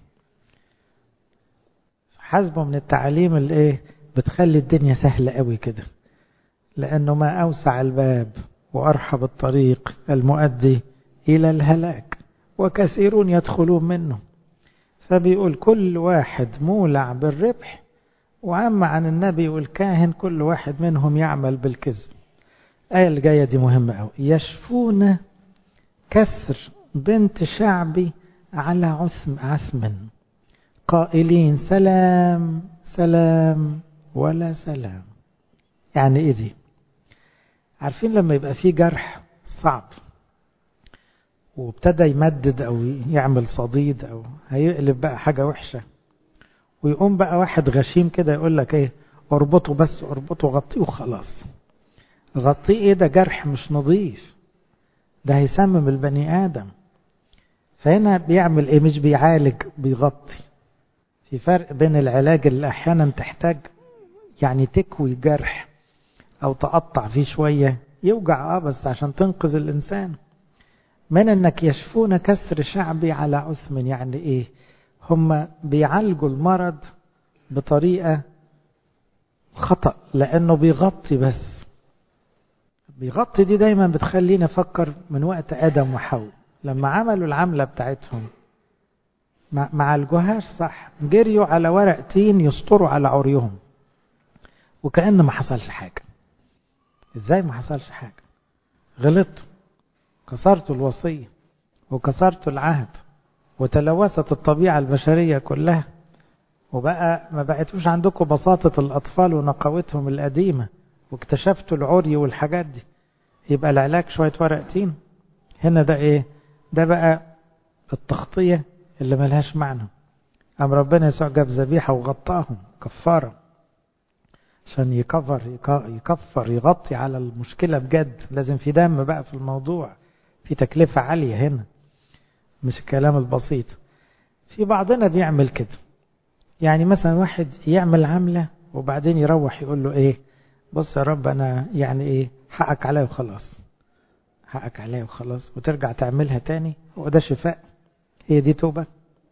حسبه من التعاليم اللي ايه بتخلي الدنيا سهلة قوي كده لأنه ما أوسع الباب وأرحب الطريق المؤدي إلى الهلاك وكثيرون يدخلون منه فبيقول كل واحد مولع بالربح وأما عن النبي والكاهن كل واحد منهم يعمل بالكذب الآية اللي جاية دي مهمة أوي يشفون كسر بنت شعبي على عثم عثم قائلين سلام سلام ولا سلام يعني ايه دي عارفين لما يبقى فيه جرح صعب وابتدى يمدد او يعمل صديد او هيقلب بقى حاجة وحشة ويقوم بقى واحد غشيم كده يقول لك ايه اربطه بس اربطه غطيه وخلاص غطيه ايه ده جرح مش نظيف ده هيسمم البني ادم فهنا بيعمل ايه مش بيعالج بيغطي في فرق بين العلاج اللي احيانا تحتاج يعني تكوي جرح او تقطع فيه شوية يوجع اه بس عشان تنقذ الانسان من انك يشفون كسر شعبي على عثم يعني ايه هم بيعالجوا المرض بطريقة خطأ لانه بيغطي بس بيغطي دي دايما بتخلينا نفكر من وقت ادم وحواء لما عملوا العملة بتاعتهم ما عالجوهاش صح جريوا على ورق تين يسطروا على عريهم وكأن ما حصلش حاجة ازاي ما حصلش حاجة غلطتوا كسرتوا الوصية وكسرتوا العهد وتلوثت الطبيعة البشرية كلها وبقى ما بقتوش عندكم بساطة الأطفال ونقاوتهم القديمة واكتشفتوا العري والحاجات دي يبقى العلاج شوية ورق تين هنا ده ايه ده بقى التغطية اللي ملهاش معنى أم ربنا يسوع جاب ذبيحة وغطاهم كفارة عشان يكفر يكفر يغطي على المشكلة بجد لازم في دم بقى في الموضوع في تكلفة عالية هنا مش الكلام البسيط في بعضنا بيعمل كده يعني مثلا واحد يعمل عملة وبعدين يروح يقول له ايه بص يا رب انا يعني ايه حقك عليا وخلاص حقك عليا وخلاص وترجع تعملها تاني هو ده شفاء هي دي توبة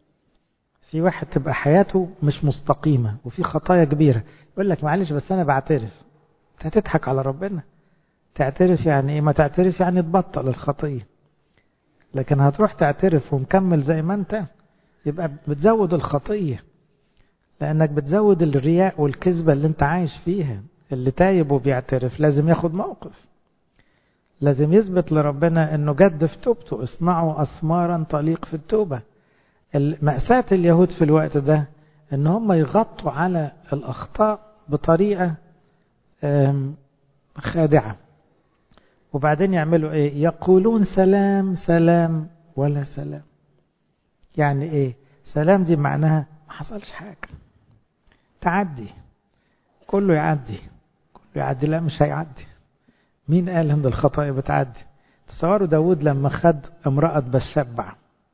في واحد تبقى حياته مش مستقيمة وفي خطايا كبيرة يقول لك معلش بس أنا بعترف هتضحك على ربنا تعترف يعني إيه ما تعترف يعني تبطل الخطية لكن هتروح تعترف ومكمل زي ما أنت يبقى بتزود الخطية لأنك بتزود الرياء والكذبة اللي أنت عايش فيها اللي تايب وبيعترف لازم ياخد موقف لازم يثبت لربنا انه جد في توبته اصنعوا اثمارا تليق في التوبه مأساة اليهود في الوقت ده ان هم يغطوا على الاخطاء بطريقه خادعة وبعدين يعملوا ايه يقولون سلام سلام ولا سلام يعني ايه سلام دي معناها ما حصلش حاجة تعدي كله يعدي كله يعدي لا مش هيعدي مين قال ان الخطايا بتعدي تصوروا داود لما خد امرأة بشبع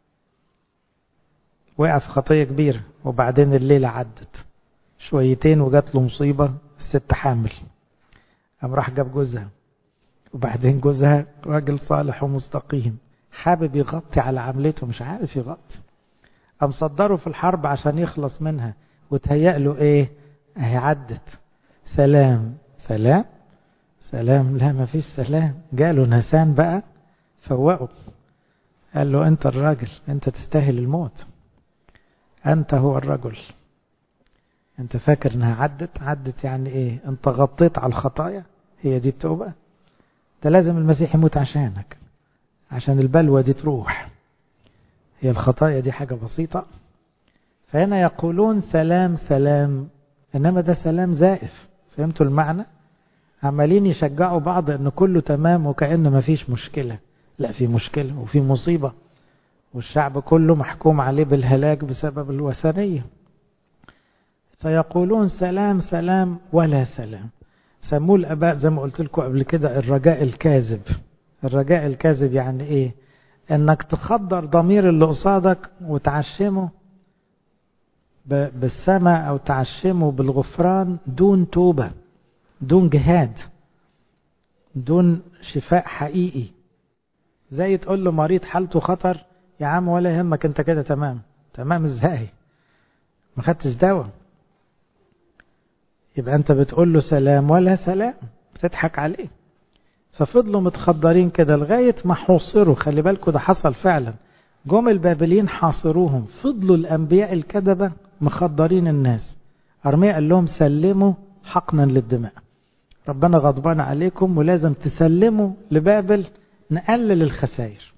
وقع في خطية كبيرة وبعدين الليلة عدت شويتين وجات له مصيبة الست حامل قام راح جاب جوزها وبعدين جوزها راجل صالح ومستقيم حابب يغطي على عملته مش عارف يغطي قام صدره في الحرب عشان يخلص منها وتهيأ له ايه اهي عدت سلام سلام سلام لا ما فيش سلام جاله نسان بقى فوقه قال له انت الراجل انت تستاهل الموت انت هو الرجل انت فاكر انها عدت عدت يعني ايه انت غطيت على الخطايا هي دي التوبة ده لازم المسيح يموت عشانك عشان البلوى دي تروح هي الخطايا دي حاجة بسيطة فهنا يقولون سلام سلام انما ده سلام زائف فهمتوا المعنى عمالين يشجعوا بعض ان كله تمام وكأن ما فيش مشكلة لا في مشكلة وفي مصيبة والشعب كله محكوم عليه بالهلاك بسبب الوثنية فيقولون سلام سلام ولا سلام سموه الاباء زي ما قلت لكم قبل كده الرجاء الكاذب الرجاء الكاذب يعني ايه انك تخدر ضمير اللي قصادك وتعشمه بالسماء او تعشمه بالغفران دون توبة دون جهاد دون شفاء حقيقي زي تقول له مريض حالته خطر يا عم ولا يهمك انت كده تمام تمام ازاي ما خدتش دواء يبقى انت بتقول له سلام ولا سلام بتضحك عليه ففضلوا متخدرين كده لغاية ما حوصروا خلي بالكوا ده حصل فعلا جم البابليين حاصروهم فضلوا الأنبياء الكذبة مخدرين الناس أرميا قال لهم سلموا حقنا للدماء ربنا غضبان عليكم ولازم تسلموا لبابل نقلل الخسائر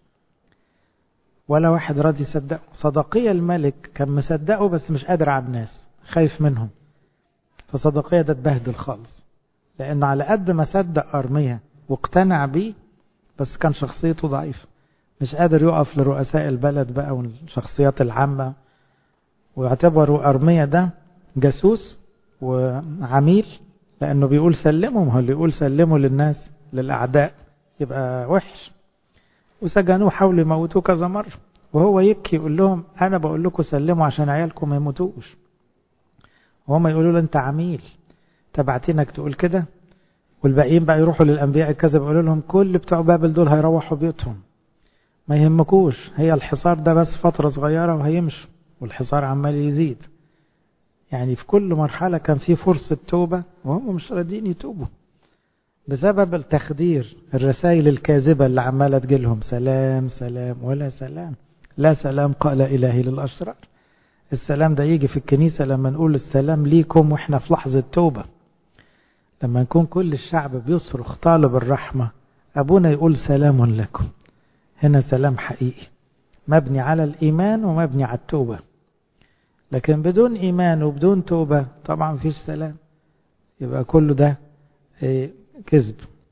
ولا واحد راضي يصدقه صدقية الملك كان مصدقه بس مش قادر على الناس خايف منهم فصدقية ده اتبهدل خالص لأنه على قد ما صدق أرميا واقتنع بيه بس كان شخصيته ضعيفة مش قادر يقف لرؤساء البلد بقى والشخصيات العامة ويعتبروا أرميا ده جاسوس وعميل لأنه بيقول سلموا ما هو اللي يقول سلموا للناس للأعداء يبقى وحش وسجنوه حاولوا يموتوه كذا مرة وهو يبكي يقول لهم أنا بقول لكم سلموا عشان عيالكم ما يموتوش وهم يقولوا له أنت عميل تبعتينك تقول كده والباقيين بقى يروحوا للأنبياء الكذب يقولوا لهم كل بتوع بابل دول هيروحوا بيوتهم ما يهمكوش هي الحصار ده بس فترة صغيرة وهيمشوا والحصار عمال يزيد يعني في كل مرحلة كان في فرصة توبة وهم مش راضيين يتوبوا بسبب التخدير الرسائل الكاذبة اللي عمالة تجيلهم سلام سلام ولا سلام لا سلام قال إلهي للأشرار السلام ده يجي في الكنيسة لما نقول السلام ليكم وإحنا في لحظة توبة لما نكون كل الشعب بيصرخ طالب الرحمة أبونا يقول سلام لكم هنا سلام حقيقي مبني على الإيمان ومبني على التوبة لكن بدون إيمان وبدون توبة طبعا فيش سلام يبقى كله ده كذب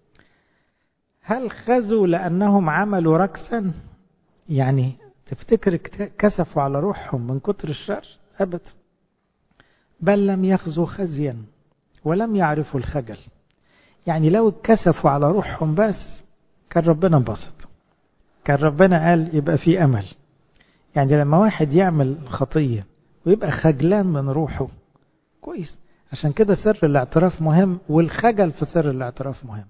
هل خزوا لأنهم عملوا ركسا يعني تفتكر كسفوا على روحهم من كتر الشر أبدا بل لم يخزوا خزيا ولم يعرفوا الخجل يعني لو اتكسفوا على روحهم بس كان ربنا انبسط كان ربنا قال يبقى في أمل يعني لما واحد يعمل خطية ويبقى خجلان من روحه كويس عشان كده سر الاعتراف مهم والخجل في سر الاعتراف مهم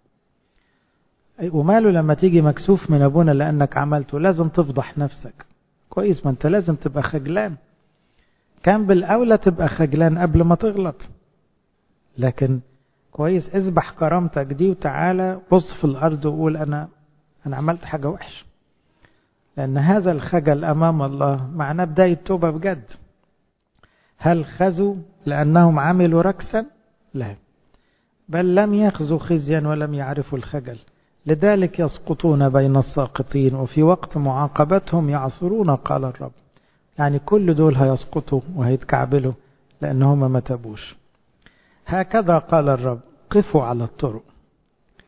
وماله لما تيجي مكسوف من أبونا لأنك عملته لازم تفضح نفسك كويس ما أنت لازم تبقى خجلان كان بالأولى تبقى خجلان قبل ما تغلط لكن كويس اذبح كرامتك دي وتعالى بص في الأرض وقول أنا أنا عملت حاجة وحشة لأن هذا الخجل أمام الله معناه بداية توبة بجد هل خزوا لأنهم عملوا ركسا لا بل لم يخزوا خزيا ولم يعرفوا الخجل لذلك يسقطون بين الساقطين وفي وقت معاقبتهم يعصرون قال الرب يعني كل دول هيسقطوا وهيتكعبلوا لأنهم ما تابوش هكذا قال الرب قفوا على الطرق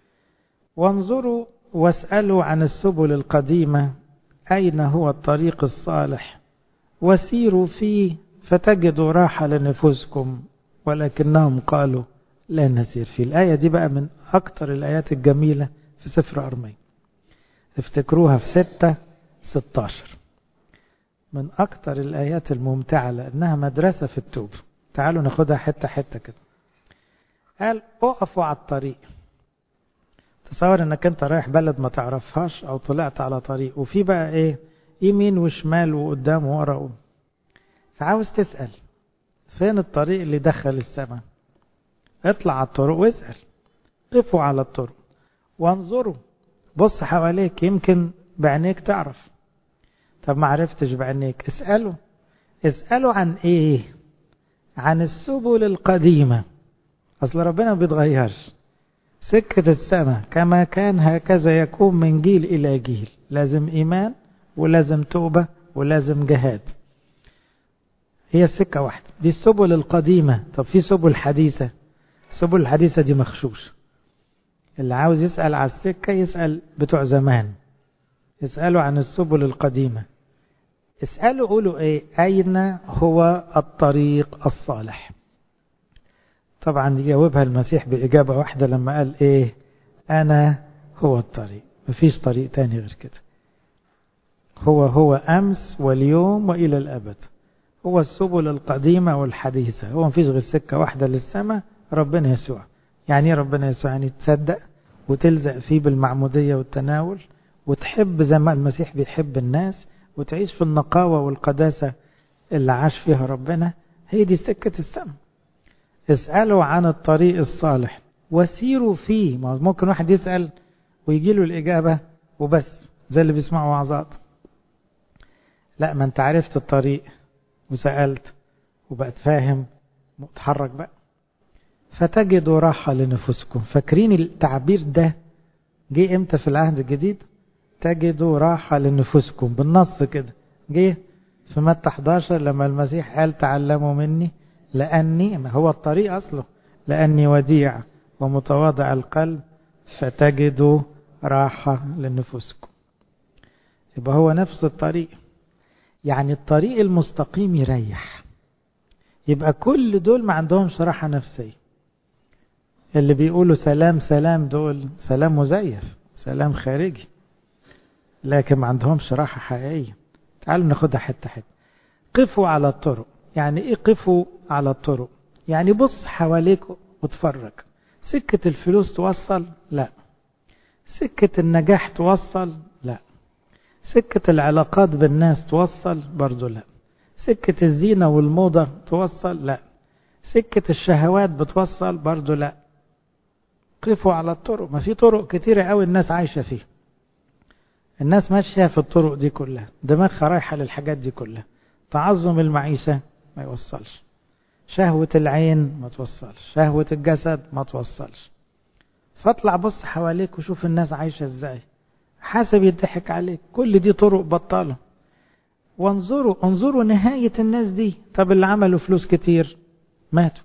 وانظروا واسألوا عن السبل القديمة أين هو الطريق الصالح وسيروا فيه فتجدوا راحة لنفوسكم ولكنهم قالوا لا نسير فيه الآية دي بقى من أكتر الآيات الجميلة في سفر أرمي افتكروها في ستة ستاشر من أكتر الآيات الممتعة لأنها مدرسة في التوب تعالوا ناخدها حتة حتة كده قال اقفوا على الطريق تصور انك انت رايح بلد ما تعرفهاش او طلعت على طريق وفي بقى ايه يمين وشمال وقدام وورا فعاوز تسأل فين الطريق اللي دخل السماء اطلع على الطرق واسأل قفوا على الطرق وانظروا بص حواليك يمكن بعينيك تعرف طب ما عرفتش بعينيك اسألوا اسألوا عن ايه عن السبل القديمة اصل ربنا ما بيتغيرش سكة السماء كما كان هكذا يكون من جيل إلى جيل لازم إيمان ولازم توبة ولازم جهاد هي السكة واحدة دي السبل القديمة طب في سبل حديثة السبل الحديثة دي مخشوش اللي عاوز يسأل على السكة يسأل بتوع زمان يسألوا عن السبل القديمة اسألوا قولوا ايه أين هو الطريق الصالح طبعا يجاوبها المسيح بإجابة واحدة لما قال ايه أنا هو الطريق مفيش طريق تاني غير كده هو هو أمس واليوم وإلى الأبد هو السبل القديمة والحديثة هو مفيش غير سكة واحدة للسماء ربنا يسوع يعني ايه ربنا يسوع يعني تصدق وتلزق فيه بالمعمودية والتناول وتحب زي ما المسيح بيحب الناس وتعيش في النقاوة والقداسة اللي عاش فيها ربنا هي دي سكة السماء اسألوا عن الطريق الصالح وسيروا فيه ممكن واحد يسأل ويجي له الإجابة وبس زي اللي بيسمعوا وعظات لا ما انت عرفت الطريق وسألت وبقت فاهم متحرك بقى فتجدوا راحة لنفسكم فاكرين التعبير ده جه امتى في العهد الجديد تجدوا راحة لنفسكم بالنص كده جه في متى 11 لما المسيح قال تعلموا مني لأني ما هو الطريق أصله لأني وديع ومتواضع القلب فتجدوا راحة لنفسكم يبقى هو نفس الطريق يعني الطريق المستقيم يريح يبقى كل دول ما عندهمش راحة نفسية اللي بيقولوا سلام سلام دول سلام مزيف سلام خارجي لكن ما عندهمش راحة حقيقية تعالوا ناخدها حتة حتة قفوا على الطرق يعني ايه قفوا على الطرق يعني بص حواليك واتفرج سكة الفلوس توصل لا سكة النجاح توصل لا سكة العلاقات بالناس توصل برضو لا سكة الزينة والموضة توصل لا سكة الشهوات بتوصل برضو لا قفوا على الطرق ما في طرق كتيرة قوي الناس عايشة فيها الناس ماشية في الطرق دي كلها دماغها رايحة للحاجات دي كلها تعظم المعيشة ما يوصلش شهوة العين ما توصلش شهوة الجسد ما توصلش فاطلع بص حواليك وشوف الناس عايشة ازاي حاسب يضحك عليك كل دي طرق بطالة وانظروا انظروا نهاية الناس دي طب اللي عملوا فلوس كتير ماتوا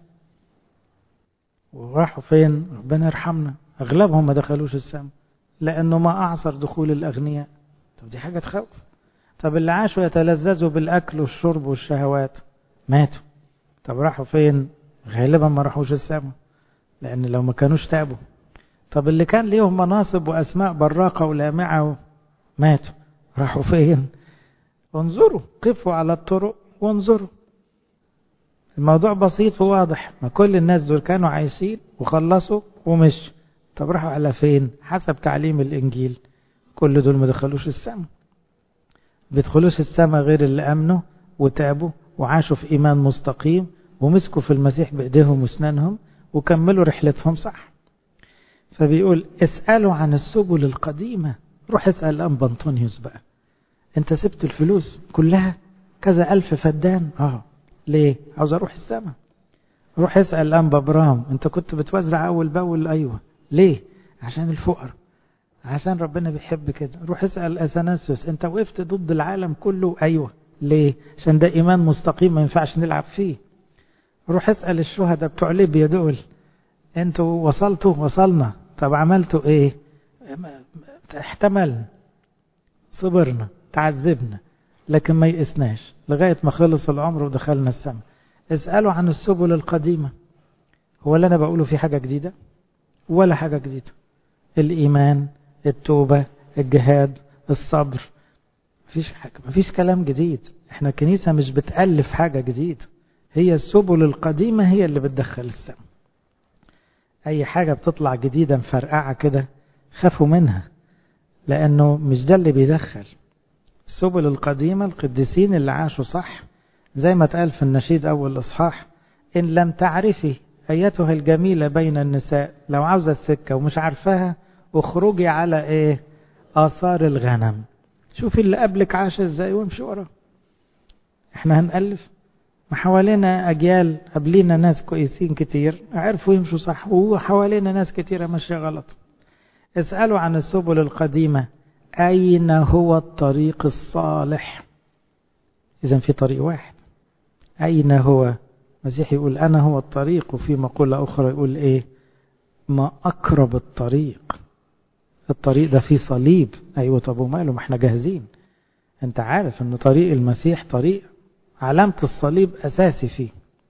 وراحوا فين ربنا يرحمنا اغلبهم ما دخلوش السماء لانه ما اعصر دخول الاغنياء طب دي حاجة تخوف طب اللي عاشوا يتلذذوا بالاكل والشرب والشهوات ماتوا طب راحوا فين غالبا ما راحوش السماء لان لو ما كانوش تابوا طب اللي كان ليهم مناصب واسماء براقة ولامعة ماتوا راحوا فين انظروا قفوا على الطرق وانظروا الموضوع بسيط وواضح ما كل الناس دول كانوا عايشين وخلصوا ومش طب راحوا على فين حسب تعليم الانجيل كل دول ما دخلوش السماء بيدخلوش السماء غير اللي امنوا وتابوا وعاشوا في ايمان مستقيم ومسكوا في المسيح بايديهم واسنانهم وكملوا رحلتهم صح فبيقول اسألوا عن السبل القديمة روح اسأل أنبا أنطونيوس بقى انت سبت الفلوس كلها كذا ألف فدان اه ليه عاوز اروح السماء روح اسأل أنبا برام انت كنت بتوزع أول بأول أيوة ليه عشان الفقر عشان ربنا بيحب كده روح اسأل أثناسيوس انت وقفت ضد العالم كله أيوة ليه عشان ده إيمان مستقيم ما ينفعش نلعب فيه روح اسأل الشهداء بتوع ليبيا دول انتوا وصلتوا وصلنا طب عملتوا ايه احتملنا صبرنا تعذبنا لكن ما يئسناش لغاية ما خلص العمر ودخلنا السماء اسألوا عن السبل القديمة هو اللي أنا بقوله في حاجة جديدة ولا حاجة جديدة الإيمان التوبة الجهاد الصبر مفيش حاجة مفيش كلام جديد احنا كنيسة مش بتألف حاجة جديدة هي السبل القديمة هي اللي بتدخل السماء أي حاجة بتطلع جديدة مفرقعة كده خافوا منها لأنه مش ده اللي بيدخل السبل القديمة القديسين اللي عاشوا صح زي ما اتقال في النشيد أول إصحاح إن لم تعرفي أيتها الجميلة بين النساء لو عاوزة السكة ومش عارفاها اخرجي على إيه آثار الغنم شوفي اللي قبلك عاش إزاي وامشي وراه احنا هنألف ما حوالينا أجيال قبلينا ناس كويسين كتير عرفوا يمشوا صح وحوالينا ناس كتيرة ماشية غلط اسألوا عن السبل القديمة أين هو الطريق الصالح إذا في طريق واحد أين هو المسيح يقول أنا هو الطريق وفي مقولة أخرى يقول إيه ما أقرب الطريق الطريق ده فيه صليب أيوة طب وماله ما احنا جاهزين انت عارف ان طريق المسيح طريق علامة الصليب أساسي فيه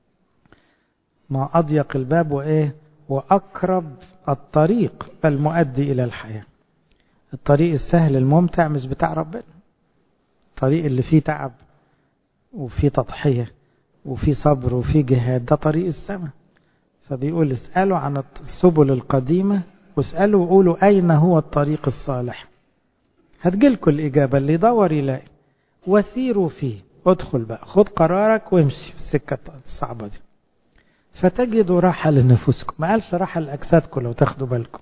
ما أضيق الباب وإيه وأقرب الطريق المؤدي إلى الحياة الطريق السهل الممتع مش بتاع ربنا الطريق اللي فيه تعب وفيه تضحية وفيه صبر وفيه جهاد ده طريق السماء فبيقول اسألوا عن السبل القديمة واسألوا وقولوا أين هو الطريق الصالح هتجيلكم الإجابة اللي يدور يلاقي وسيروا فيه ادخل بقى خد قرارك وامشي في السكة الصعبة دي فتجدوا راحة لنفوسكم ما قالش راحة لأجسادكم لو تاخدوا بالكم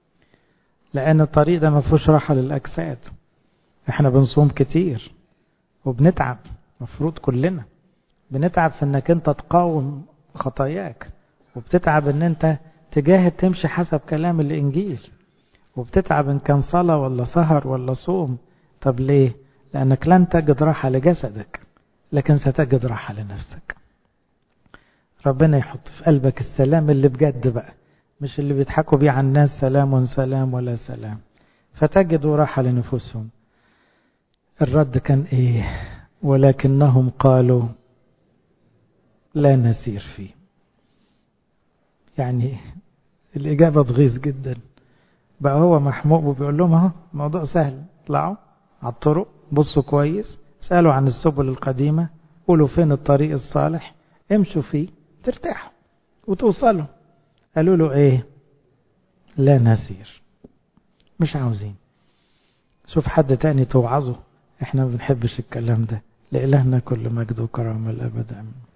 لأن الطريق ده ما فيهوش راحة للأجساد احنا بنصوم كتير وبنتعب مفروض كلنا بنتعب في انك انت تقاوم خطاياك وبتتعب ان انت تجاهد تمشي حسب كلام الانجيل وبتتعب ان كان صلاة ولا سهر ولا صوم طب ليه لانك لن تجد راحة لجسدك لكن ستجد راحة لنفسك ربنا يحط في قلبك السلام اللي بجد بقى مش اللي بيضحكوا بيه على الناس سلام سلام ولا سلام فتجدوا راحة لنفوسهم الرد كان ايه ولكنهم قالوا لا نسير فيه يعني الإجابة تغيظ جدا بقى هو محموق وبيقول لهم اهو الموضوع سهل اطلعوا على الطرق بصوا كويس سألوا عن السبل القديمة قولوا فين الطريق الصالح امشوا فيه ترتاحوا وتوصلوا قالوا له ايه لا نسير مش عاوزين شوف حد تاني توعظه احنا ما بنحبش الكلام ده لإلهنا كل مجد وكرامة الأبد أمين